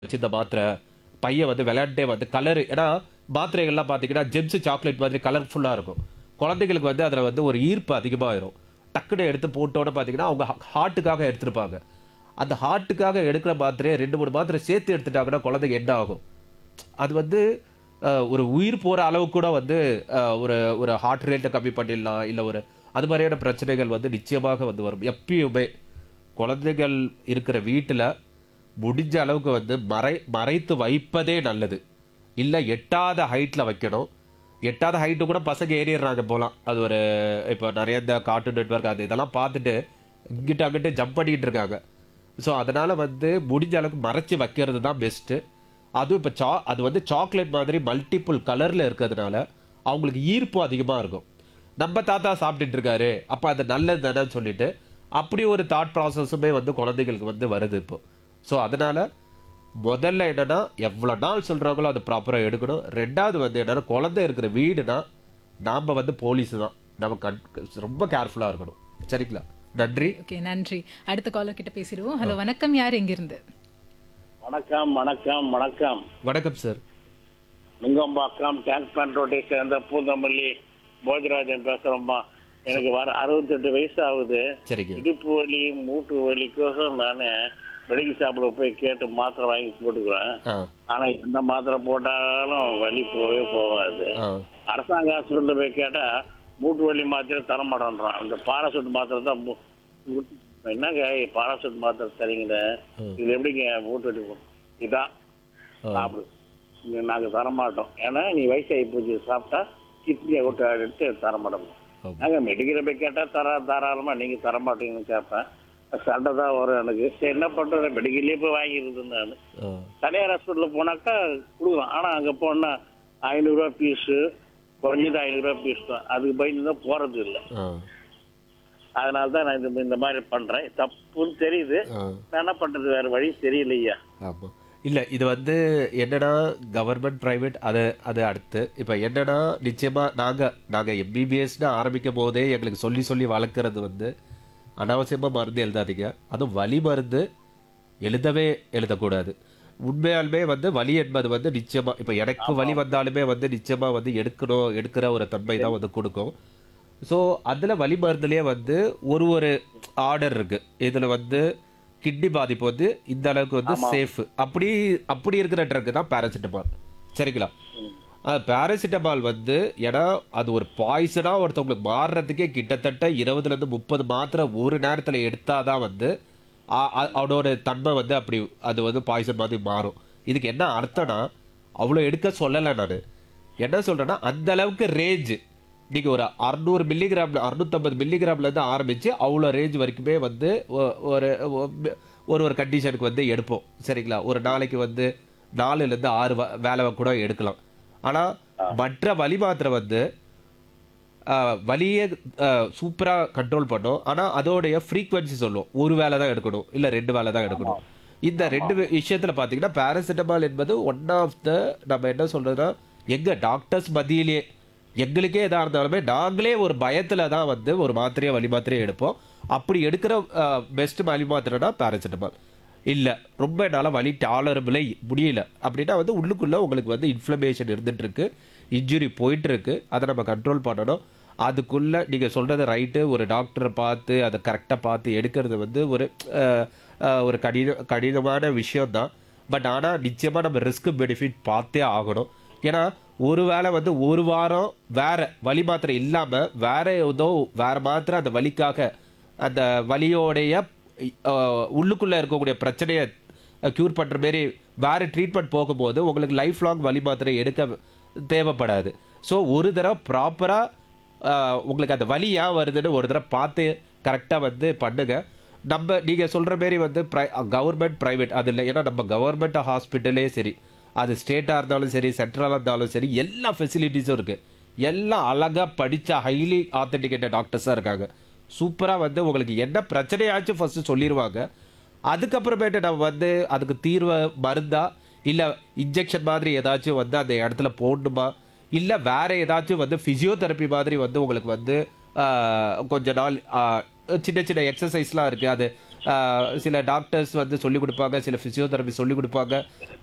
வச்சு இந்த மாத்திரை பையன் வந்து விளையாண்டே வந்து கலரு ஏன்னா மாத்திரைகள்லாம் பார்த்தீங்கன்னா ஜெம்ஸ் சாக்லேட் மாதிரி கலர்ஃபுல்லாக இருக்கும் குழந்தைகளுக்கு வந்து அதில் வந்து ஒரு ஈர்ப்பு அதிகமாகிடும் டக்குன்னு எடுத்து போட்டோன்னு பார்த்தீங்கன்னா அவங்க ஹார்ட்டுக்காக எடுத்திருப்பாங்க அந்த ஹார்ட்டுக்காக எடுக்கிற மாத்திரையை ரெண்டு மூணு மாத்திரை சேர்த்து எடுத்துட்டாங்கன்னா குழந்தைங்க என்ன ஆகும் அது வந்து அஹ், ஒரு உயிர் போகிற அளவு கூட வந்து அஹ், ஒரு ஒரு ஹார்ட் ரேட்டை கம்மி பண்ணிடலாம் இல்லை ஒரு அது மாதிரியான பிரச்சனைகள் வந்து நிச்சயமாக வந்து வரும் எப்பயுமே குழந்தைகள் இருக்கிற வீட்டில் முடிஞ்ச அளவுக்கு வந்து மறை மறைத்து வைப்பதே நல்லது இல்லை எட்டாத ஹைட்டில் வைக்கணும் எட்டாத ஹைட்டு கூட பசங்க ஏறிடுறாங்க போகலாம் அது ஒரு இப்போ நிறைய இந்த கார்ட்டூன் நெட்வொர்க் அது இதெல்லாம் பார்த்துட்டு இங்கிட்ட அங்கிட்ட ஜம்ப் பண்ணிட்டு இருக்காங்க ஸோ அதனால் வந்து முடிஞ்ச அளவுக்கு மறைச்சி வைக்கிறது தான் பெஸ்ட்டு அதுவும் இப்போ சா அது வந்து சாக்லேட் மாதிரி மல்டிபிள் கலரில் இருக்கிறதுனால அவங்களுக்கு ஈர்ப்பு அதிகமாக இருக்கும் நம்ம தாத்தா சாப்பிட்டுட்டு இருக்காரு அப்போ அது நல்லது தானேன்னு சொல்லிட்டு அப்படி ஒரு தாட் ப்ராசஸுமே வந்து குழந்தைகளுக்கு வந்து வருது இப்போ ஸோ அதனால முதல்ல என்னன்னா எவ்வளோ நாள் சொல்கிறாங்களோ அது ப்ராப்பராக எடுக்கணும் ரெண்டாவது வந்து என்னன்னா குழந்தை இருக்கிற வீடுனா நாம் வந்து போலீஸ் தான் நம்ம கண் ரொம்ப கேர்ஃபுல்லாக இருக்கணும் சரிங்களா நன்றி ஓகே நன்றி அடுத்த காலர் கிட்ட பேசிடுவோம் ஹலோ வணக்கம் யார் எங்கிருந்து வணக்கம் வணக்கம் வணக்கம் வணக்கம் சார் நுங்கம்பாக்கம் டேங்க் பேண்ட் ரோட்டை சேர்ந்த பூந்தமல்லி போஜராஜன் பேசுறோம்மா எனக்கு வர அறுபத்தெட்டு வயசு ஆகுது சரிங்க இடுப்பு வலி மூட்டு வலிக்கோசம் நான் மெடிக்கல் ஷாப்பில் போய் கேட்டு மாத்திரை வாங்கி போட்டுக்குவேன் ஆ ஆனா எந்த மாத்திரை போட்டாலும் வலி போகவே போகாது ஆ அரசாங்க ஹாஸ்பிட்டலில் போய் கேட்டா மூட்டு வலி மாத்திரை தர மாட்டேன்றான் இந்த பாராசூட் மாத்திரை தான் மூ- மூட்டு- என்னங்க பாராசூட் மாத்திரை தரீங்க இது எப்படிங்க மூட்டு வலி போ- இதான் ஆ. சாப்பிடு இங்க நாங்க தர மாட்டோம் ஏன்னா நீ வயசாகி போச்சு சாப்பிட்டா கிட்னியை விட்டு எடுத்து தர மாட்டோம் ஆமா. நாங்க மெடிக்கலை போய் கேட்டா தர தாராளமா நீங்க தர மாட்டீங்கன்னு கேட்பேன் சண்டை தான் வரும் எனக்கு சரி என்ன பண்றது மெடிக்கல்லே போய் வாங்கியிருந்தேன் நான் ஆ தனியார் ஹாஸ்பிட்டலில் போனாக்கா கொடுக்கலாம் ஆனால் அங்கே போனால் ஐநூறுரூவா பீஸு குறைஞ்சது ஐநூறுரூவா பீஸ் தான் அதுக்கு பயந்து தான் போகிறது இல்லை ஆ அதனால தான் நான் இந்த இந்த மாதிரி பண்ணுறேன் தப்புன்னு தெரியுது ஆ நான் என்ன பண்ணுறது வேறு வழி தெரியலையா ஆமாம் இல்லை இது வந்து என்னன்னா கவர்மெண்ட் ப்ரைவேட் அது அது அடுத்து இப்போ என்னன்னா நிச்சயமாக நாங்கள் நாங்கள் எம்பிபிஎஸ்னு ஆரம்பிக்கும் போதே எங்களுக்கு சொல்லி சொல்லி வளர்க்குறது வந்து அனாவசியமாக மருந்து எழுதாதீங்க அதுவும் வலி மருந்து எழுதவே எழுதக்கூடாது உண்மையாலுமே வந்து வலி என்பது வந்து நிச்சயமாக இப்போ எனக்கு வலி வந்தாலுமே வந்து நிச்சயமாக வந்து எடுக்கணும் எடுக்கிற ஒரு தன்மை தான் வந்து கொடுக்கும் ஸோ அதில் வலி மருந்துலேயே வந்து ஒரு ஒரு ஆர்டர் இருக்கு இதில் வந்து கிட்னி பாதிப்பு வந்து இந்த அளவுக்கு வந்து சேஃப் அப்படி அப்படி இருக்கிற ட்ரக் தான் பேராசிட்டமால் சரிங்களா பேராசிட்டமால் வந்து ஏன்னா அது ஒரு பாய்சனாக ஒருத்தவங்களுக்கு மாறுறதுக்கே கிட்டத்தட்ட இருபதுலேருந்து முப்பது மாத்திரை ஒரு நேரத்தில் எடுத்தாதான் வந்து ஆ- ஆ- அதோட தன்மை வந்து அப்படி அது வந்து பாய்சன் மாதிரி மாறும் இதுக்கு என்ன அர்த்தம்னா அவ்வளோ எடுக்க சொல்லலை நான் என்ன சொல்றேன்னா அந்த அளவுக்கு ரேஞ்ச் நீங்க ஒரு அறுநூறு மில்லிகிராம்ல அறுநூத்தம்பது மில்லிகிராம்ல இருந்து ஆரம்பிச்சு அவ்வளோ ரேஞ்ச் வரைக்குமே வந்து ஒ- ஒரு ஒ- ஒரு ஒரு கண்டிஷனுக்கு வந்து எடுப்போம் சரிங்களா ஒரு நாளைக்கு வந்து நாலுல இருந்து ஆறு வ- வேலை கூட எடுக்கலாம் ஆனா மற்ற வலி மாத்திரை வந்து ஆஹ், வலியை சூப்பராக கண்ட்ரோல் பண்ணும் ஆனால் அதோடைய ஃப்ரீக்வன்சி சொல்லும் ஒரு வேலை தான் எடுக்கணும் இல்லை ரெண்டு வேலை தான் எடுக்கணும் இந்த ரெண்டு வி- விஷயத்துல பார்த்தீங்கன்னா பேராசிட்டமால் என்பது ஒன் ஆஃப் த நம்ம என்ன சொல்றதுன்னா எங்க டாக்டர்ஸ் மத்தியிலேயே எங்களுக்கே எதாக இருந்தாலுமே நாங்களே ஒரு பயத்துல தான் வந்து ஒரு மாத்திரையை வலி மாத்திரையை எடுப்போம் அப்படி எடுக்கிற பெஸ்ட் வலி மாத்திரைனா பேராசிட்டமால் இல்லை ரொம்ப என்னால் வலி டாலரபிளே முடியல அப்படின்னா வந்து உள்ளுக்குள்ளே உங்களுக்கு வந்து இன்ஃப்ளமேஷன் இருந்துட்டு இருக்கு இன்ஜுரி போயிட்டு இருக்கு அதை நம்ம கண்ட்ரோல் பண்ணணும் அதுக்குள்ளே நீங்கள் சொல்கிறது ரைட்டு ஒரு டாக்டரை பார்த்து அதை கரெக்டாக பார்த்து எடுக்கிறது வந்து ஒரு அஹ், அஹ், ஒரு கடின கடினமான விஷயம்தான் பட் ஆனால் நிச்சயமாக நம்ம ரிஸ்க் பெனிஃபிட் பார்த்தே ஆகணும் ஏன்னா ஒரு வேளை வந்து ஒரு வாரம் வேற வலி மாத்திரை இல்லாமல் வேற ஏதோ வேற மாத்திரை அந்த வலிக்காக அந்த வலியோடைய அஹ், உள்ளுக்குள்ள இருக்கக்கூடிய பிரச்சனையை க்யூர் பண்ற மாரி வேற ட்ரீட்மெண்ட் போகும்போது உங்களுக்கு லைஃப் லாங் வலி மாத்திரை எடுக்க தேவைப்படாது ஸோ ஒரு தடவை ப்ராப்பராக உங்களுக்கு அந்த வலி ஏன் வருதுன்னு ஒரு தடவை பார்த்து கரெக்டாக வந்து பண்ணுங்க நம்ம நீங்கள் சொல்கிற மாரி வந்து ப்ரை கவர்மெண்ட் ப்ரைவேட் அது இல்லை ஏன்னா நம்ம கவர்மெண்ட் ஹாஸ்பிட்டலே சரி அது ஸ்டேட்டாக இருந்தாலும் சரி சென்ட்ரலாக இருந்தாலும் சரி எல்லா ஃபெசிலிட்டிஸும் இருக்குது எல்லாம் அழகாக படித்த ஹைலி ஆத்தென்டிகேட்டட் டாக்டர்ஸாக இருக்காங்க சூப்பராக வந்து உங்களுக்கு என்ன பிரச்சனையாச்சும் ஃபஸ்ட்டு சொல்லிடுவாங்க அதுக்கப்புறமேட்டு நம்ம வந்து அதுக்கு தீர்வை மருந்தா இல்லை இன்ஜெக்ஷன் மாதிரி ஏதாச்சும் வந்து அந்த இடத்துல போடணுமா இல்லை வேற ஏதாச்சும் வந்து ஃபிசியோதெரப்பி மாதிரி வந்து உங்களுக்கு வந்து ஆஹ், கொஞ்ச நாள் ஆஹ், சின்ன சின்ன எக்ஸசைஸ்லாம் இருக்குது அது சில டாக்டர்ஸ் வந்து சொல்லிக் கொடுப்பாங்க சில ஃபிசியோதெரபி சொல்லிக் கொடுப்பாங்க